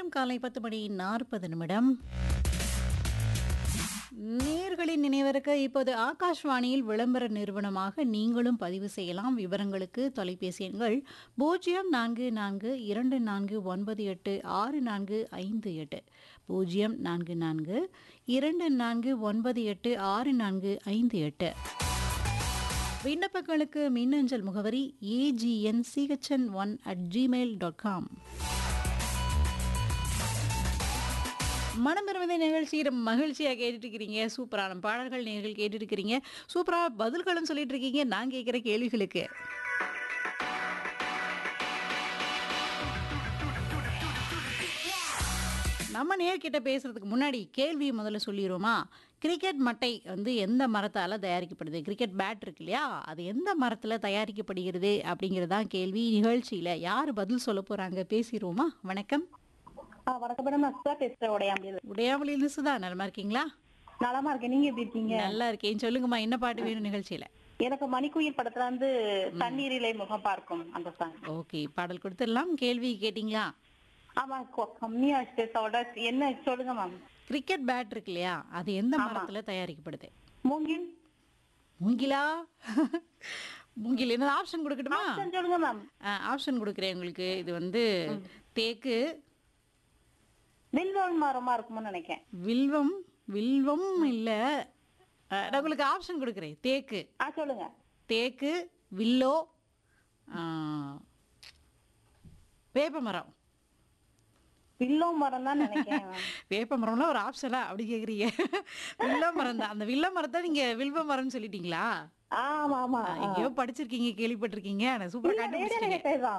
நேரம் காலை பத்து மணி நாற்பது நிமிடம் நேர்களின் நினைவிருக்க இப்போது ஆகாஷ்வாணியில் விளம்பர நிறுவனமாக நீங்களும் பதிவு செய்யலாம் விவரங்களுக்கு தொலைபேசி எண்கள் பூஜ்ஜியம் நான்கு நான்கு இரண்டு நான்கு ஒன்பது எட்டு ஆறு நான்கு ஐந்து எட்டு பூஜ்ஜியம் நான்கு நான்கு இரண்டு நான்கு ஒன்பது எட்டு ஆறு நான்கு ஐந்து எட்டு விண்ணப்பங்களுக்கு மின்னஞ்சல் முகவரி AGN CHN one at Gmail dot com மனமிருந்த நிகழ்ச்சியில் மகிழ்ச்சியாக கேட்டுட்டு இருக்கிறீங்க சூப்பரான பாடல்கள் நீங்கள் கேட்டுட்டு இருக்கிறீங்க சூப்பராக பதில்களும் சொல்லிட்டு இருக்கீங்க நான் கேட்குற கேள்விகளுக்கு நம்ம நேர்கிட்ட பேசுறதுக்கு முன்னாடி கேள்வி முதல்ல சொல்லிடுவோமா கிரிக்கெட் மட்டை வந்து எந்த மரத்தால் தயாரிக்கப்படுது கிரிக்கெட் பேட் இருக்கு இல்லையா அது எந்த மரத்தில் தயாரிக்கப்படுகிறது அப்படிங்கிறது தான் கேள்வி நிகழ்ச்சியில் யார் பதில் சொல்ல போகிறாங்க பேசிடுவோமா வணக்கம் ஆ, வணக்கம் மேடம் நான் சுதா பேசுறேன் உடையாம்பியல் உடையாமலிருந்து சுதா நலமா இருக்கீங்களா நலமா இருக்கேன் நீங்க எப்படி இருக்கீங்க நல்லா இருக்கேன் சொல்லுங்கம்மா என்ன பாட்டு வேணும் நிகழ்ச்சியில எனக்கு மணிக்குயில் படத்துல வந்து தண்ணீரிலே முகம் பார்க்கும் அந்த சாங் ஓகே பாடல் கொடுத்துடலாம் கேள்வி கேட்டிங்களா ஆமா கொ- கம்மியா பேசோட என்ன சொல்லுங்க மேம் கிரிக்கெட் பேட் இருக்கு இல்லையா அது எந்த மரத்துல தயாரிக்கப்படுது மூங்கில் மூங்கிலா மூங்கில் என்ன ஆப்ஷன் கொடுக்கட்டுமா ஆப்ஷன் சொல்லுங்க மேம் ஆப்ஷன் கொடுக்குறேன் உங்களுக்கு இது வந்து தேக்கு வில்வல் மரமா இருக்கும்னு நினைக்கிறேன் வில்வம் வில்வம் இல்ல அஹ், நான் உங்களுக்கு ஆப்ஷன் கொடுக்குறேன் தேக்கு ஆ சொல்லுங்க தேக்கு வில்லோ ஆஹ், வேப்ப மரம் வில்லோ மரம் தான் நினைக்கிறேன் ma'am. வேப்ப மரம்லாம் ஒரு ஆப்ஷனா அப்படி கேக்குறீங்க வில்ல மரம் தான் அந்த வில்ல மரத்தை நீங்க வில்வ மரம்னு சொல்லிட்டீங்களா ஆமா ஆமா எங்கேயோ படிச்சிருக்கீங்க கேள்விப்பட்டிருக்கீங்க ஆனா சூப்பரா இல்ல, கண்டுபிடிச்சிட்டீங்க ரேடியோ தான்